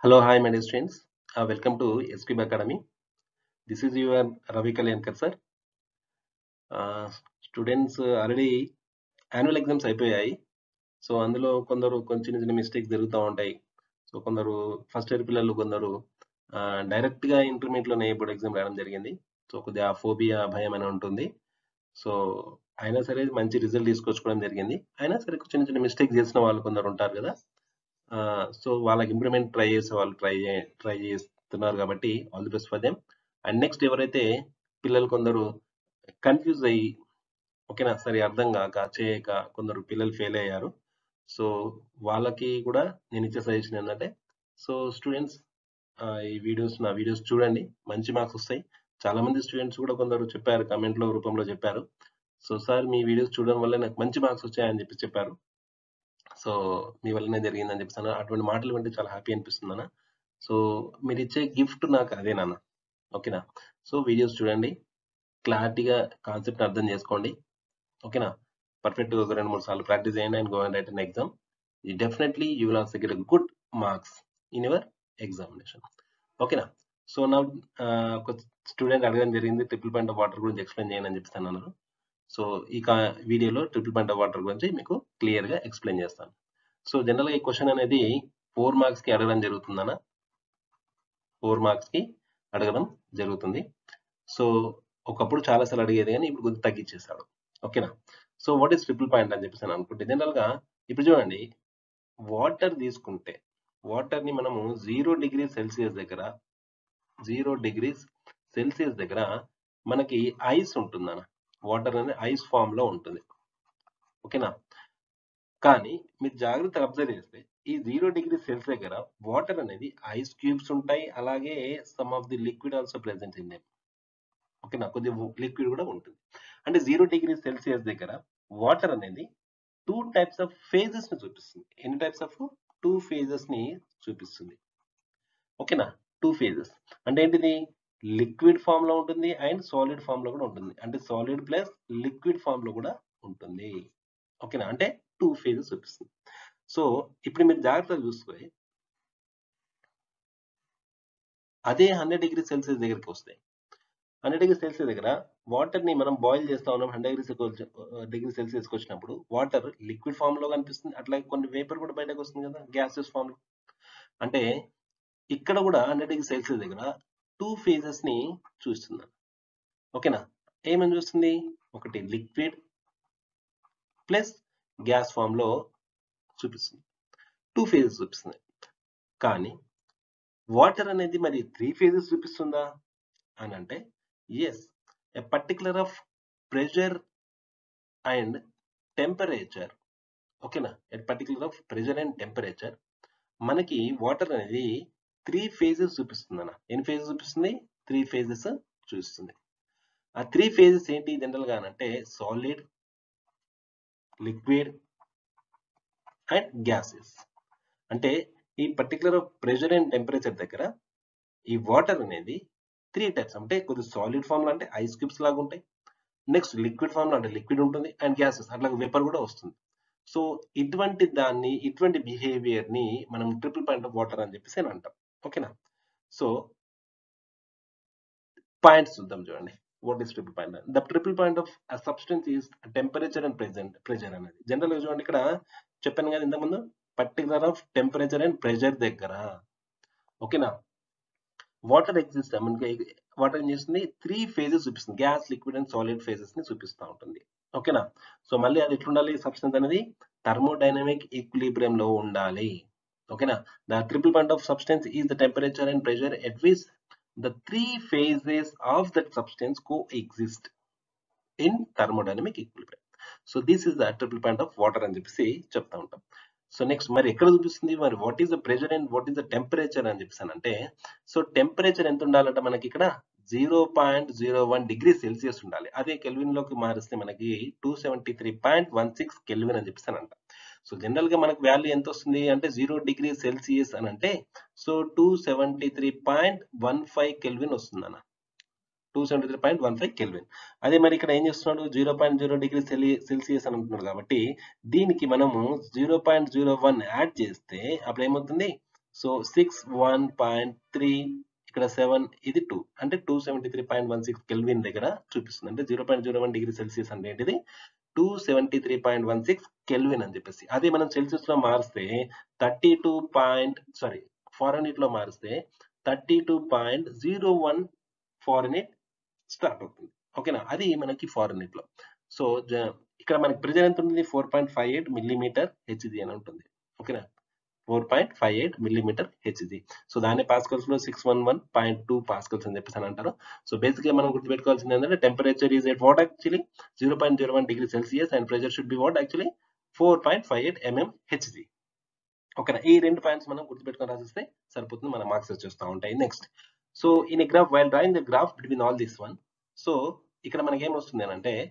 Hello, hi, my dear students. Uh, welcome to SQB Academy. This is your Ravi Kalyankar sir. Uh, students already annual exams అయిపోయాయి so అందులో కొందరు కొంచెం చిన్న చిన్న mistakes జరుగుతూ ఉంటాయి సో కొందరు ఫస్ట్ ఇయర్ పిల్లలు కొందరు డైరెక్ట్ గా ఇంటర్మీడియట్ లోనే ఇప్పుడు ఎగ్జామ్ రాయడం జరిగింది సో కొద్దిగా ఫోబియా భయం అని ఉంటుంది సో అయినా సరే మంచి రిజల్ట్ తీసుకొచ్చుకోవడం జరిగింది అయినా సరే చిన్న చిన్న మిస్టేక్ చేసిన వాళ్ళు కొందరు ఉంటారు కదా సో వాళ్ళకి ఇంప్రూవ్మెంట్ ట్రై చేసే వాళ్ళు ట్రై ట్రై చేస్తున్నారు కాబట్టి all the best for them and next ఎవరైతే పిల్లలు కొందరు కన్ఫ్యూజ్ అయ్యి ఓకేనా సరే అర్థం కాక చేయక కొందరు పిల్లలు ఫెయిల్ అయ్యారు సో వాళ్ళకి కూడా నేను ఇచ్చే సజెషన్ ఏంటంటే సో స్టూడెంట్స్ ఈ వీడియోస్ నా వీడియోస్ చూడండి మంచి మార్క్స్ వస్తాయి చాలా మంది స్టూడెంట్స్ కూడా కొందరు చెప్పారు comment లో రూపంలో చెప్పారు సో సార్ మీ వీడియోస్ చూడడం వల్ల నాకు మంచి మార్క్స్ వచ్చాయని చెప్పి చెప్పారు సో మీ వల్లనే జరిగిందని చెప్పేసి అన్నారు. అటువంటి మాటలు వింటే చాలా హ్యాపీ అనిపిస్తుంది అన్న సో మీరు ఇచ్చే గిఫ్ట్ నాకు అదే నాన్న ఓకేనా సో వీడియోస్ చూడండి క్లారిటీగా కాన్సెప్ట్ అర్థం చేసుకోండి ఓకేనా పర్ఫెక్ట్ ఒక రెండు మూడు సార్లు ప్రాక్టీస్ చేయండి and go and write on exam definitely you will also get good marks in your examination ఓకేనా సో నా ఒక స్టూడెంట్ అడగడం జరిగింది ట్రిపుల్ పాయింట్ ఆఫ్ వాటర్ గురించి ఎక్స్ప్లెయిన్ చేయండి అని చెప్పి అన్నారు సో ఈ కా- వీడియోలో ట్రిపుల్ పాయింట్ ఆఫ్ వాటర్ గురించి మీకు క్లియర్ గా ఎక్స్ప్లెయిన్ చేస్తాను సో జనరల్ గా ఈ క్వశ్చన్ అనేది ఫోర్ మార్క్స్ కి అడగడం జరుగుతుందన్న ఫోర్ మార్క్స్ కి అడగడం జరుగుతుంది సో ఒకప్పుడు చాలా సార్లు అడిగేది కానీ ఇప్పుడు కొద్దిగా తగ్గించేస్తాడు ఓకేనా so what is triple point అని చెప్పేసి అని అనుకుంటే జనరల్ గా ఇప్పుడు చూడండి వాటర్ తీసుకుంటే వాటర్ ని మనము జీరో డిగ్రీ సెల్సియస్ దగ్గర జీరో డిగ్రీస్ సెల్సియస్ దగ్గర మనకి ఐస్ ఉంటుందన్న వాటర్ అనేది ఐస్ ఫామ్ లో ఉంటుంది ఓకేనా కానీ మీరు జాగ్రత్తగా అబ్జర్వ్ చేస్తే ఈ జీరో డిగ్రీ సెల్స్ దగ్గర వాటర్ అనేది ఐస్ క్యూబ్స్ ఉంటాయి అలాగే some of the liquid also present in them ఓకేనా కొద్దిగా లిక్విడ్ కూడా ఉంటుంది అంటే జీరో డిగ్రీ సెల్సియస్ దగ్గర వాటర్ అనేది టూ టైప్స్ ఆఫ్ ఫేజెస్ ని చూపిస్తుంది ఎన్ని టైప్స్ ఆఫ్ టూ ఫేజెస్ ని చూపిస్తుంది ఓకేనా టూ ఫేజెస్ అంటే ఏంటిది లిక్విడ్ ఫామ్ లో ఉంటుంది అండ్ సాలిడ్ ఫామ్ లో కూడా ఉంటుంది అంటే సాలిడ్ ప్లస్ లిక్విడ్ ఫామ్ లో కూడా ఉంటుంది ఓకేనా అంటే టూ ఫేజెస్ చూపిస్తుంది సో ఇప్పుడు మీరు జాగ్రత్తగా చూసుకొని అదే హండ్రెడ్ డిగ్రీ సెల్సియస్ దగ్గరికి వస్తాయి హండ్రెడ్ డిగ్రీ సెల్సియస్ దగ్గర వాటర్ ని మనం బాయిల్ చేస్తా ఉన్నాం హండ్రెడ్ డిగ్రీ డిగ్రీ సెల్సియస్ కి వచ్చినప్పుడు వాటర్ లిక్విడ్ ఫామ్ లో కనిపిస్తుంది అట్లాగే కొన్ని వేపర్ కూడా బయటకు వస్తుంది కదా గ్యాసెస్ ఫామ్ లో అంటే ఇక్కడ కూడా హండ్రెడ్ డిగ్రీ సెల్సియస్ దగ్గర టూ ఫేజెస్ ని చూస్తుంది ఓకేనా ఏమని చూస్తుంది ఒకటి లిక్విడ్ ప్లస్ గ్యాస్ ఫామ్ లో చూపిస్తుంది టూ ఫేజెస్ చూపిస్తుంది కానీ వాటర్ అనేది మరి త్రీ ఫేజెస్ చూపిస్తుందా అని అంటే as a particular of pressure and temperature ఓకేనా a particular of pressure and temperature మనకి వాటర్ అనేది త్రీ ఫేజెస్ చూపిస్తుంది అన్న ఎన్ని ఫేజెస్ చూపిస్తుంది త్రీ ఫేజెస్ చూపిస్తుంది ఆ త్రీ ఫేజెస్ ఏంటి జనరల్ గా అంటే సాలిడ్ లిక్విడ్ అండ్ గ్యాసెస్ అంటే ఈ పర్టికులర్ ప్రెషర్ అండ్ టెంపరేచర్ దగ్గర ఈ వాటర్ అనేది త్రీ టైప్స్ అంటే కొద్ది సాలిడ్ ఫామ్ లో అంటే ఐస్ క్యూబ్స్ లాగా ఉంటాయి నెక్స్ట్ లిక్విడ్ ఫామ్ లో అంటే లిక్విడ్ ఉంటుంది అండ్ గ్యాసెస్ అట్లాగే వేపర్ కూడా వస్తుంది సో ఇటువంటి దాన్ని ఇటువంటి బిహేవియర్ ని మనం ట్రిపుల్ పాయింట్ ఆఫ్ వాటర్ అని చెప్పేసి అని అంటాం ఓకేనా సో పాయింట్స్ చూద్దాం చూడండి what is triple point the triple point of substance is temperature and present pressure అనేది జనరల్ గా చూడండి ఇక్కడ చెప్పాను కదా ఇంతకుముందు particular of temperature and pressure దగ్గర ఓకేనా వాటర్ ఎగ్జిస్ట్ మనకి వాటర్ ఏం చేస్తుంది త్రీ ఫేజెస్ చూపిస్తుంది gas liquid and solid phases ని చూపిస్తూ ఉంటుంది ఓకేనా సో మళ్ళీ అది ఎట్లుండాలి సబ్స్టెన్స్ అనేది థర్మోడైనమిక్ ఈక్విలిబ్రియం లో ఉండాలి ఓకేనా the triple point of substance is the temperature and pressure at which the three phases of that substance coexist in thermodynamic equilibrium so this is the triple point of water అని చెప్పేసి చెప్తా ఉంటాం so next మరి ఎక్కడ చూపిస్తుంది మరి what is the pressure and what is the temperature అని చెప్పేసి అంటే సో టెంపరేచర్ ఎంత ఉండాలంటే మనకి ఇక్కడ zero point zero one degree Celsius ఉండాలి అదే కెల్విన్ లోకి మారిస్తే మనకి two seventy three point one six kelvin అని చెప్పేసి అంట సో జనరల్ గా మనకు వాల్యూ ఎంత వస్తుంది అంటే జీరో డిగ్రీ సెల్సియస్ అని అంటే so two seventy three point one five kelvin వస్తుంది అన్న two seventy three point one five kelvin అదే మరి ఇక్కడ ఏం చేస్తున్నాడు zero point zero degree Celsius అని అంటున్నాడు కాబట్టి దీనికి మనము zero point zero one add చేస్తే అప్పుడు ఏమవుతుంది so six one point three ఇక్కడ సెవెన్ ఇది టూ అంటే two seventy three point one six kelvin దగ్గర చూపిస్తుంది అంటే zero point zero one degree Celsius అంటే ఏంటిది two seventy three point one six kelvin అని చెప్పేసి అదే మనం సెల్సియస్ లో మారిస్తే thirty two point sorry Fahrenheit లో మారిస్తే thirty two point zero one Fahrenheit start అవుతుంది ఓకేనా అది మనకి ఫారెన్హీట్ లో సో ఇక్కడ మనకి ప్రెజర్ ఎంత ఉంటుంది four point five eight millimetre HG అని ఉంటుంది ఓకేనా four point five eight millimetre HG so దాన్ని పాస్కల్స్ లో six one one point two pascals అని చెప్పేసి అని అంటారు సో బేసిక్ గా మనం గుర్తుపెట్టుకోవాల్సింది ఏంటంటే temperature is at what actually zero point zero one degree Celsius and pressure should be what actually four point five eight MM HG ఓకేనా ఈ రెండు పాయింట్స్ మనం గుర్తుపెట్టుకొని రాసిస్తే సరిపోతుంది మన మార్క్స్ వచ్చేస్తూ ఉంటాయి next so in graph while drawing the graph between all this one so ఇక్కడ మనకి ఏం వస్తుంది అని అంటే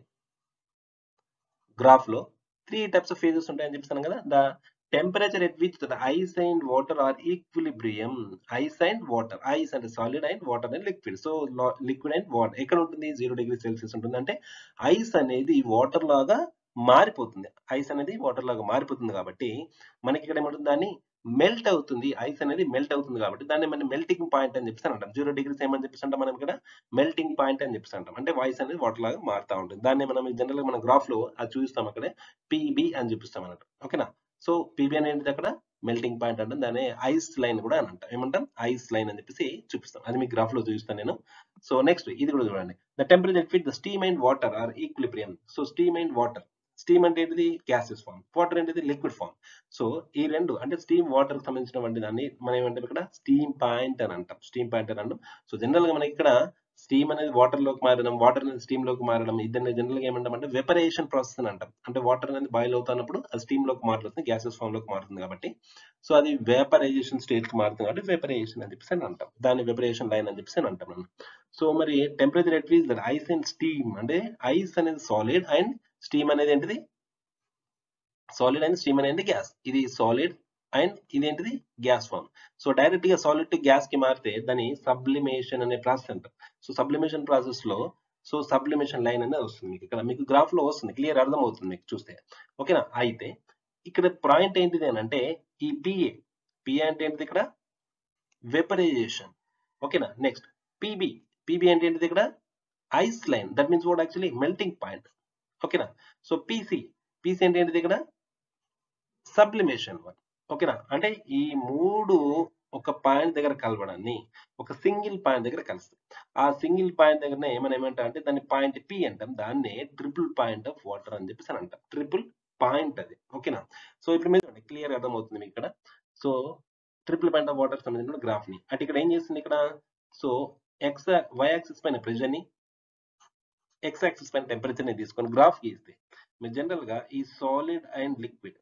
గ్రాఫ్ లో త్రీ టైప్స్ ఆఫ్ ఫేజెస్ ఉంటాయని చెప్తాను కదా the temperature at which the ice and water are equilibrium ice and water ice అంటే solid and water and liquid so liquid and water ఎక్కడ ఉంటుంది జీరో డిగ్రీ సెల్సియస్ ఉంటుంది అంటే ice అనేది water లాగా మారిపోతుంది ఐస్ అనేది వాటర్ లాగా మారిపోతుంది కాబట్టి మనకి ఇక్కడ ఏమంటుంది దాన్ని మెల్ట్ అవుతుంది ఐస్ అనేది మెల్ట్ అవుతుంది కాబట్టి దాన్ని మనం మెల్టింగ్ పాయింట్ అని చెప్పేసి అంటాం జీరో డిగ్రీస్ ఏమని చెప్పేసి అంటాం మనం ఇక్కడ మెల్టింగ్ పాయింట్ అని చెప్పేసి అంటాం అంటే వాయిస్ అనేది వాటర్ లాగా మారుతూ ఉంటుంది దాన్ని మనం జనరల్ గా మన గ్రాఫ్ లో అది చూపిస్తాం అక్కడే పీబీ అని చూపిస్తాం అన్నట్టు ఓకేనా సో పీబీ అనేది అక్కడ మెల్టింగ్ పాయింట్ అంటే దాన్ని ఐస్ లైన్ కూడా అని అంటాం ఏమంటాం ఐస్ లైన్ అని చెప్పేసి చూపిస్తాం అది మీ గ్రాఫ్ లో చూపిస్తాను నేను సో నెక్స్ట్ ఇది కూడా చూడండి the temperature fit the steam and water are equilibrium so steam and water steam అంటే ఏంటిది గ్యాసెస్ ఫామ్ వాటర్ ఏంటిది లిక్విడ్ ఫామ్ సో ఈ రెండు అంటే స్టీమ్ వాటర్ కి సంబంధించినటువంటి దాన్ని మనం ఏమంటాం ఇక్కడ స్టీమ్ పాయింట్ అని అంటాం స్టీమ్ పాయింట్ అని అంటాం సో జనరల్ గా మనకి ఇక్కడ స్టీమ్ అనేది వాటర్ లోకి మారడం వాటర్ అనేది స్టీమ్ లోకి మారడం ఇద్దరిని జనరల్ గా ఏమంటాం అంటే వెపరేషన్ ప్రాసెస్ అని అంటాం అంటే వాటర్ అనేది బాయిల్ అవుతున్నప్పుడు అది స్టీమ్ లోకి మారుతుంది గ్యాసెస్ ఫామ్ లోకి మారుతుంది కాబట్టి సో అది వేపరైజేషన్ స్టేట్ కి మారుతుంది కాబట్టి వెపరేషన్ అని చెప్పేసి అని అంటాం దాన్ని వెపరేషన్ లైన్ అని చెప్పేసి అని అంటాం మనం సో మరి temperature at which that ice and steam అంటే ఐస్ అనేది సాలిడ్ అండ్ స్టీమ్ అనేది ఏంటిది సాలిడ్ అండ్ స్టీమ్ అనేది గ్యాస్ ఇది సాలిడ్ అండ్ ఇదేంటిది గ్యాస్ ఫామ్ సో డైరెక్ట్ గా సాలిడ్ టు గ్యాస్ కి మారితే దాన్ని సబ్లిమేషన్ అనే ప్రాసెస్ అంటారు సో సబ్లిమేషన్ ప్రాసెస్ లో సో సబ్లిమేషన్ లైన్ అనేది వస్తుంది మీకు ఇక్కడ మీకు గ్రాఫ్ లో వస్తుంది క్లియర్ అర్థం అవుతుంది మీకు చూస్తే ఓకేనా అయితే ఇక్కడ పాయింట్ ఏంటిది అని అంటే ఈ పిఏ పిఏ అంటే ఏంటిది ఇక్కడ వెపరైజేషన్ ఓకేనా నెక్స్ట్ పిబి పిబి అంటే ఏంటిది ఇక్కడ ice line that means what actually melting point ఓకేనా సో పీసీ పీసీ అంటే ఏంటిది ఇక్కడ సబ్లిమేషన్ వన్ ఓకేనా అంటే ఈ మూడు ఒక పాయింట్ దగ్గర కలవడాన్ని ఒక సింగిల్ పాయింట్ దగ్గర కలుస్తాయి ఆ సింగిల్ పాయింట్ దగ్గరనే ఏమైనా ఏమంటాం అంటే దాన్ని పాయింట్ పి అంటాం దాన్ని ట్రిపుల్ పాయింట్ ఆఫ్ వాటర్ అని చెప్పేసి అని అంటాం ట్రిపుల్ పాయింట్ అది ఓకేనా సో ఇప్పుడు మీద క్లియర్ అర్థమవుతుంది మీకు ఇక్కడ so triple point of water సంబంధించిన గ్రాఫ్ ని అటు ఇక్కడ ఏం చేస్తుంది ఇక్కడ సో ఎక్స్ వై యాక్సిస్ పైన ప్రెషర్ ని ఎక్స్ యాక్సిస్ పైన టెంపరేచర్ ని తీసుకొని గ్రాఫ్ గీస్తే మీరు జనరల్ గా ఈ solid and liquid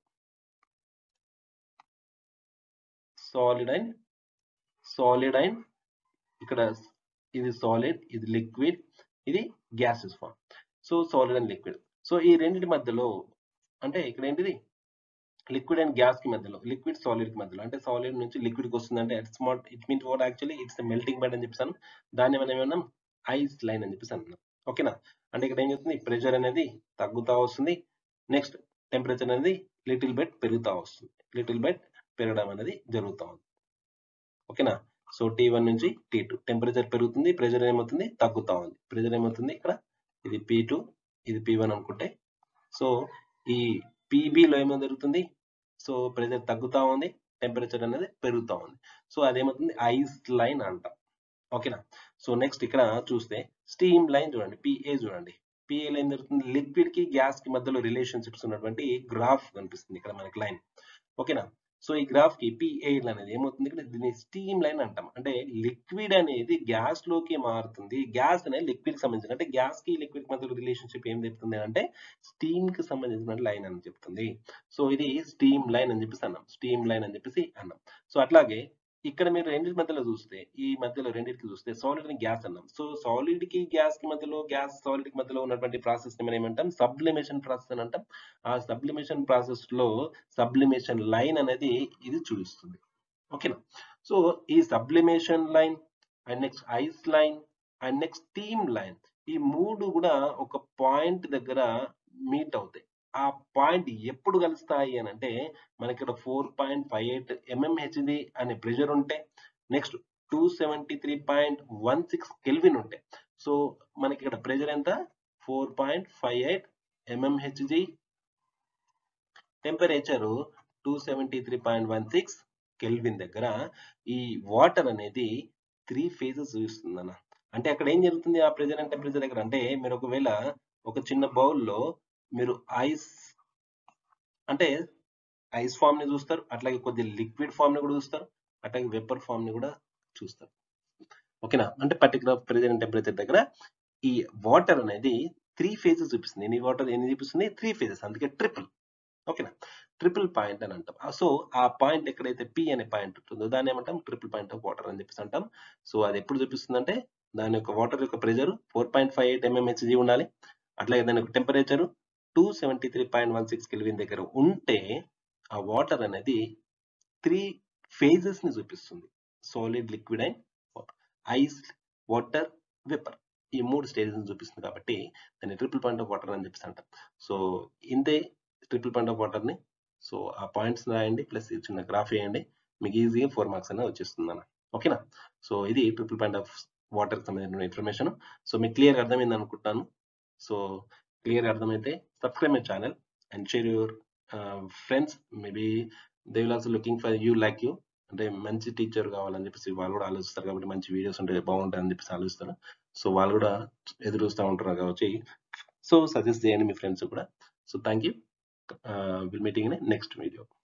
solid and solid and ఇక్కడ ఇది సాలిడ్ ఇది లిక్విడ్ ఇది gases form so solid and liquid so ఈ రెండింటి మధ్యలో అంటే ఇక్కడ ఏంటిది లిక్విడ్ అండ్ గ్యాస్ కి మధ్యలో లిక్విడ్ సాలిడ్ కి మధ్యలో అంటే సాలిడ్ నుంచి లిక్విడ్ కి వస్తుంది అంటే it's not it means what actually it's melting point అని చెప్పేసాను దాన్ని మనం ఏమన్నాం ఐస్ లైన్ అని చెప్పేసి అన్నాం ఓకేనా అంటే ఇక్కడ ఏం చెప్తుంది ప్రెషర్ అనేది తగ్గుతా వస్తుంది నెక్స్ట్ టెంపరేచర్ అనేది లిటిల్ బెట్ పెరుగుతా వస్తుంది లిటిల్ బెట్ పెరగడం అనేది జరుగుతూ ఉంది ఓకేనా సో టీ వన్ నుంచి టీ టూ టెంపరేచర్ పెరుగుతుంది ప్రెషర్ ఏమవుతుంది తగ్గుతా ఉంది ప్రెషర్ ఏమవుతుంది ఇక్కడ ఇది పీ టూ ఇది పీ వన్ అనుకుంటే సో ఈ పీబీలో ఏమో జరుగుతుంది సో ప్రెషర్ తగ్గుతా ఉంది టెంపరేచర్ అనేది పెరుగుతా ఉంది సో అదేమవుతుంది ఐస్ లైన్ అంటాం ఓకేనా సో నెక్స్ట్ ఇక్కడ చూస్తే స్టీమ్ లైన్ చూడండి పిఏ చూడండి పిఏ లైన్ జరుగుతుంది లిక్విడ్ కి గ్యాస్ కి మధ్యలో రిలేషన్షిప్స్ ఉన్నటువంటి గ్రాఫ్ కనిపిస్తుంది ఇక్కడ మనకి లైన్ ఓకేనా సో ఈ గ్రాఫ్ కి పిఏ అనేది ఏమవుతుంది ఇక్కడ దీన్ని స్టీమ్ లైన్ అంటాం అంటే లిక్విడ్ అనేది గ్యాస్ లోకి మారుతుంది గ్యాస్ అనేది లిక్విడ్ కి సంబంధించిన అంటే గ్యాస్ కి లిక్విడ్ కి మధ్య రిలేషన్షిప్ ఏం చెప్తుంది అంటే స్టీమ్ కి సంబంధించిన లైన్ అని చెప్తుంది సో ఇది స్టీమ్ లైన్ అని చెప్పేసి అన్నాం స్టీమ్ లైన్ అని చెప్పేసి అన్నాం సో అట్లాగే ఇక్కడ మీరు రెండింటి మధ్యలో చూస్తే ఈ మధ్యలో రెండింటికి చూస్తే సాలిడ్ ని గ్యాస్ అన్నాం సో సాలిడ్ కి గ్యాస్ కి మధ్యలో గ్యాస్ సాలిడ్ కి మధ్యలో ఉన్నటువంటి ప్రాసెస్ ని మనం ఏమంటాం సబ్లిమేషన్ ప్రాసెస్ అని అంటాం ఆ సబ్లిమేషన్ ప్రాసెస్ లో సబ్లిమేషన్ లైన్ అనేది ఇది చూపిస్తుంది ఓకేనా సో ఈ sublimation line and next ice line and next steam line ఈ మూడు కూడా ఒక పాయింట్ దగ్గర మీట్ అవుతాయి ఆ పాయింట్ ఎప్పుడు కలుస్తాయి అని అంటే మనకి ఇక్కడ four point five eight MM HG అనే ప్రెషర్ ఉంటే next two seventy three point one six kelvin ఉంటాయి సో మనకి ఇక్కడ ప్రెషర్ ఎంత four point five eight MM HG temperature two seventy three point one six kelvin దగ్గర ఈ వాటర్ అనేది త్రీ ఫేజెస్ చూపిస్తుందన్న అంటే అక్కడ ఏం జరుగుతుంది ఆ ప్రెజర్ అండ్ టెంపరేచర్ దగ్గర అంటే మీరు ఒకవేళ ఒక చిన్న బౌల్లో మీరు ఐస్ అంటే ఐస్ ఫామ్ ని చూస్తారు అట్లాగే కొద్ది లిక్విడ్ ఫామ్ ని కూడా చూస్తారు అట్లాగే వెపర్ ఫామ్ ని కూడా చూస్తారు ఓకేనా అంటే పర్టికులర్ ప్రెజర్ అండ్ టెంపరేచర్ దగ్గర ఈ వాటర్ అనేది త్రీ ఫేజెస్ చూపిస్తుంది ఎన్ని వాటర్ ఎన్ని చూపిస్తుంది త్రీ ఫేజెస్ అందుకే ట్రిపుల్ ఓకేనా ట్రిపుల్ పాయింట్ అని అంటాం సో ఆ పాయింట్ ఎక్కడైతే పి అనే పాయింట్ ఉంటుందో దాన్ని ఏమంటాం ట్రిపుల్ పాయింట్ ఆఫ్ వాటర్ అని చెప్పేసి అంటాం సో అది ఎప్పుడు చూపిస్తుంది అంటే దాని యొక్క వాటర్ యొక్క pressure four point five eight MM HG ఉండాలి అట్లాగే దాని యొక్క temperature two seventy three point one six kelvin దగ్గర ఉంటే ఆ వాటర్ అనేది త్రీ ఫేజెస్ ని చూపిస్తుంది solid liquid and ice water vapour ఈ మూడు స్టేజెస్ చూపిస్తుంది కాబట్టి దాన్ని ట్రిపుల్ పాయింట్ ఆఫ్ వాటర్ అని చెప్పేసి అంటాం సో ఇంతే ట్రిపుల్ పాయింట్ ఆఫ్ వాటర్ ని సో ఆ పాయింట్స్ రాయండి ప్లస్ చిన్న గ్రాఫ్ వేయండి మీకు ఈజీగా ఫోర్ మార్క్స్ అనేది వచ్చేస్తుంది అన్న ఓకేనా సో ఇది ట్రిపుల్ పాయింట్ ఆఫ్ వాటర్ సంబంధించిన ఇన్ఫర్మేషన్ సో మీకు క్లియర్ అర్థమైంది అనుకుంటాను సో క్లియర్ అర్థమైతే subscribe my channel and share your friends maybe they will also looking for you like you అంటే మంచి టీచర్ కావాలని చెప్పేసి వాళ్ళు కూడా ఆలోచిస్తారు కాబట్టి మంచి వీడియోస్ ఉంటే బాగుంటాయి అని చెప్పేసి ఆలోచిస్తారు సో వాళ్ళు కూడా ఎదురు చూస్తూ ఉంటారు కాబట్టి సో సజెస్ట్ చేయండి మీ ఫ్రెండ్స్ కూడా so thank you will meeting in next video